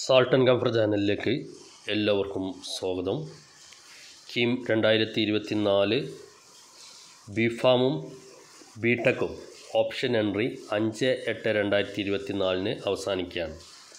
salt and കംഫർ ചാനലിലേക്ക് എല്ലാവർക്കും സ്വാഗതം കീം രണ്ടായിരത്തി ഇരുപത്തി നാല് ബി ഫാമും ബി ടെക്കും ഓപ്ഷൻ എൻട്രി അഞ്ച് എട്ട് രണ്ടായിരത്തി ഇരുപത്തി നാലിന് അവസാനിക്കുകയാണ്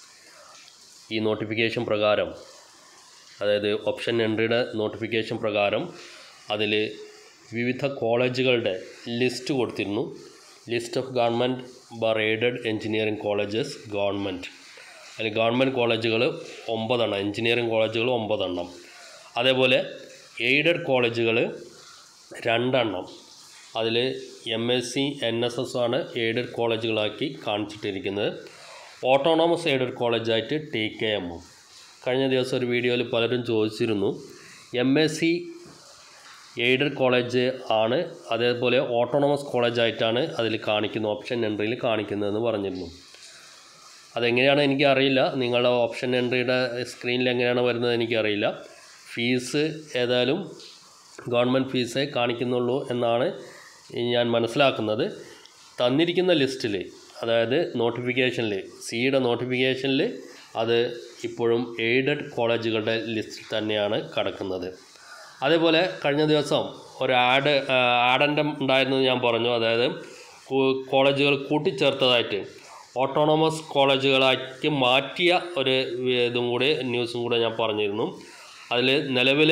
ഈ നോട്ടിഫിക്കേഷൻ പ്രകാരം അതായത് ഓപ്ഷൻ എൻട്രിയുടെ നോട്ടിഫിക്കേഷൻ പ്രകാരം അതിൽ വിവിധ കോളേജുകളുടെ ലിസ്റ്റ് കൊടുത്തിരുന്നു ലിസ്റ്റ് ഓഫ് ഗവൺമെൻറ് ബാർ എയ്ഡഡ് എഞ്ചിനീയറിംഗ് കോളേജസ് ഗവൺമെൻറ് അതിൽ ഗവൺമെൻറ് കോളേജുകൾ ഒമ്പതെണ്ണം എഞ്ചിനീയറിംഗ് കോളേജുകൾ ഒമ്പതെണ്ണം അതേപോലെ എയ്ഡഡ് കോളേജുകൾ രണ്ടെണ്ണം അതിൽ M S C N S S ആണ് എയ്ഡഡ് കോളേജുകളാക്കി കാണിച്ചിട്ടിരിക്കുന്നത് ഓട്ടോണോമസ് എയ്ഡഡ് കോളേജായിട്ട് ടി കെ എമ്മും കഴിഞ്ഞ ദിവസം ഒരു വീഡിയോയിൽ പലരും ചോദിച്ചിരുന്നു M S C aided college ആണ് അതേപോലെ ഓട്ടോണമസ് കോളേജായിട്ടാണ് അതിൽ കാണിക്കുന്ന ഓപ്ഷൻ എൻട്രിയിൽ കാണിക്കുന്നതെന്ന് പറഞ്ഞിരുന്നു അതെങ്ങനെയാണ് എനിക്കറിയില്ല നിങ്ങളുടെ ഓപ്ഷൻ എൻട്രിയുടെ സ്ക്രീനിൽ എങ്ങനെയാണ് വരുന്നത് എനിക്കറിയില്ല ഫീസ് ഏതായാലും ഗവൺമെൻറ് ഫീസേ കാണിക്കുന്നുള്ളൂ എന്നാണ് ഞാൻ മനസ്സിലാക്കുന്നത് തന്നിരിക്കുന്ന ലിസ്റ്റിൽ അതായത് നോട്ടിഫിക്കേഷനിൽ സിയുടെ നോട്ടിഫിക്കേഷനിൽ അത് ഇപ്പോഴും എയ്ഡഡ് കോളേജുകളുടെ ലിസ്റ്റിൽ തന്നെയാണ് കിടക്കുന്നത് അതേപോലെ കഴിഞ്ഞ ദിവസം ഒരു ആഡ് ആഡൻഡം ഉണ്ടായിരുന്നു ഞാൻ പറഞ്ഞു അതായത് കു- കോളേജുകൾ കൂട്ടിച്ചേർത്തതായിട്ട് ഓട്ടോണോമസ് കോളേജുകളാക്കി മാറ്റിയ ഒരു ഇതും കൂടി ന്യൂസും കൂടെ ഞാൻ പറഞ്ഞിരുന്നു അതിൽ നിലവിൽ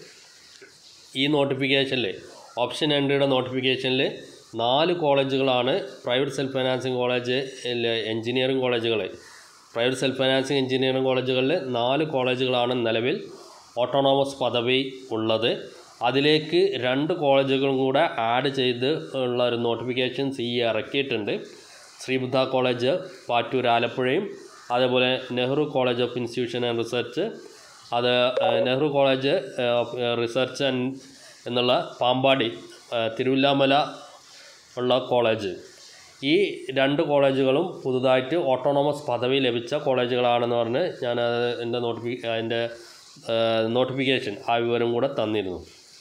ഈ നോട്ടിഫിക്കേഷനിൽ ഓപ്ഷൻ എൻട്രിയുടെ നോട്ടിഫിക്കേഷനിൽ നാല് കോളേജുകളാണ് private self financing college engineering കോളേജുകൾ പ്രൈവറ്റ് സെൽഫ് ഫൈനാൻസിങ് എഞ്ചിനീയറിംഗ് കോളേജുകളിൽ നാല് കോളേജുകളാണ് നിലവിൽ ഓട്ടോണോമസ് പദവി ഉള്ളത് അതിലേക്ക് രണ്ട് കോളേജുകളും കൂടെ ആഡ് ചെയ്ത് ഉള്ള ഒരു നോട്ടിഫിക്കേഷൻ സി ഇറക്കിയിട്ടുണ്ട് ശ്രീബുദ്ധ കോളേജ് പാറ്റൂർ ആലപ്പുഴയും അതേപോലെ Nehru college of institution and research അത് uh, Nehru college uh, of uh, research and എന്നുള്ള പാമ്പാടി ഏഹ്, തിരുവില്ലാമല ഉള്ള കോളേജ് ഈ രണ്ട് കോളേജുകളും പുതുതായിട്ട് ഓട്ടോണോമസ് പദവി ലഭിച്ച കോളേജുകളാണെന്ന് പറഞ്ഞ് ഞാൻ അത് എൻ്റെ നോട്ടിഫി അതിൻ്റെ നോട്ടിഫിക്കേഷൻ ആ വിവരം കൂടെ തന്നിരുന്നു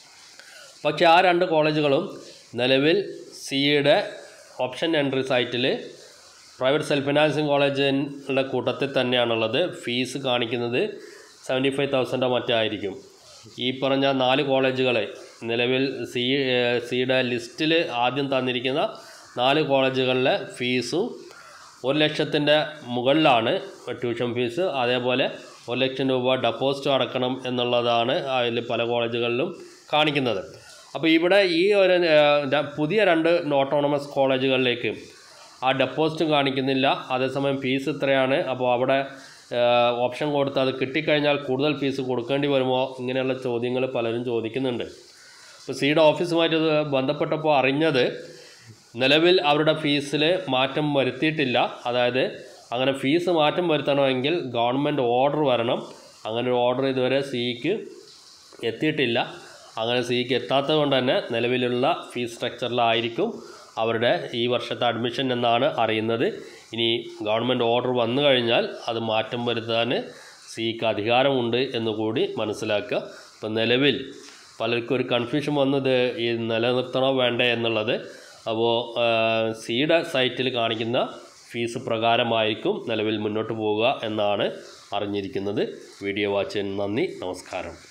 പക്ഷേ ആ രണ്ട് കോളേജുകളും നിലവിൽ സിയുടെ ഓപ്ഷൻ എൻട്രി സൈറ്റിൽ പ്രൈവറ്റ് സെൽഫ് ഫിനാൻസിങ് കോളേജിൻ്റെ കൂട്ടത്തിൽ തന്നെയാണുള്ളത് ഫീസ് കാണിക്കുന്നത് സെവൻറ്റി ഫൈവ് തൗസൻഡോ മറ്റോ ആയിരിക്കും ഈ പറഞ്ഞ നാല് കോളേജുകളെ നിലവിൽ സി സിയുടെ ലിസ്റ്റിൽ ആദ്യം തന്നിരിക്കുന്ന നാല് കോളേജുകളിലെ ഫീസും ഒരു ലക്ഷത്തിൻ്റെ മുകളിലാണ് ട്യൂഷൻ ഫീസ് അതേപോലെ ഒരു ലക്ഷം രൂപ ഡെപ്പോസിറ്റ് അടക്കണം എന്നുള്ളതാണ് അതിൽ പല കോളേജുകളിലും കാണിക്കുന്നത് അപ്പോൾ ഇവിടെ ഈ ഒരു ഏഹ്, ര- പുതിയ രണ്ട് ഓട്ടോണമസ് കോളേജുകളിലേക്ക് ആ ഡെപ്പോസിറ്റും കാണിക്കുന്നില്ല അതേസമയം ഫീസ് ഇത്രയാണ് അപ്പോൾ അവിടെ ഏഹ്, ഓപ്ഷൻ കൊടുത്ത് അത് കിട്ടിക്കഴിഞ്ഞാൽ കൂടുതൽ ഫീസ് കൊടുക്കേണ്ടി വരുമോ ഇങ്ങനെയുള്ള ചോദ്യങ്ങൾ പലരും ചോദിക്കുന്നുണ്ട് ഇപ്പോൾ സിയുടെ ഓഫീസുമായിട്ട് ഇത് ബന്ധപ്പെട്ടപ്പോൾ അറിഞ്ഞത് നിലവിൽ അവരുടെ ഫീസിൽ മാറ്റം വരുത്തിയിട്ടില്ല അതായത് അങ്ങനെ ഫീസ് മാറ്റം വരുത്തണമെങ്കിൽ ഗവൺമെൻറ് ഓർഡർ വരണം അങ്ങനെ ഒരു ഓർഡർ ഇതുവരെ സിക്ക് എത്തിയിട്ടില്ല അങ്ങനെ സിക്ക് എത്താത്തത് കൊണ്ട് തന്നെ നിലവിലുള്ള ഫീസ് സ്ട്രക്ചറിലായിരിക്കും അവരുടെ ഈ വർഷത്തെ അഡ്മിഷൻ എന്നാണ് അറിയുന്നത് ഇനി ഗവൺമെൻറ് ഓർഡർ വന്നു കഴിഞ്ഞാൽ അത് മാറ്റം വരുത്താൻ സിക്ക് അധികാരമുണ്ട് എന്നുകൂടി മനസ്സിലാക്കുക ഇപ്പം നിലവിൽ പലർക്കും ഒരു കൺഫ്യൂഷൻ വന്നത് ഈ നിലനിർത്തണോ വേണ്ടേ എന്നുള്ളത് അപ്പോൾ സിയുടെ സൈറ്റിൽ കാണിക്കുന്ന ഫീസ് പ്രകാരമായിരിക്കും നിലവിൽ മുന്നോട്ട് പോവുക എന്നാണ് അറിഞ്ഞിരിക്കുന്നത് വീഡിയോ വാച്ചിന് നന്ദി നമസ്കാരം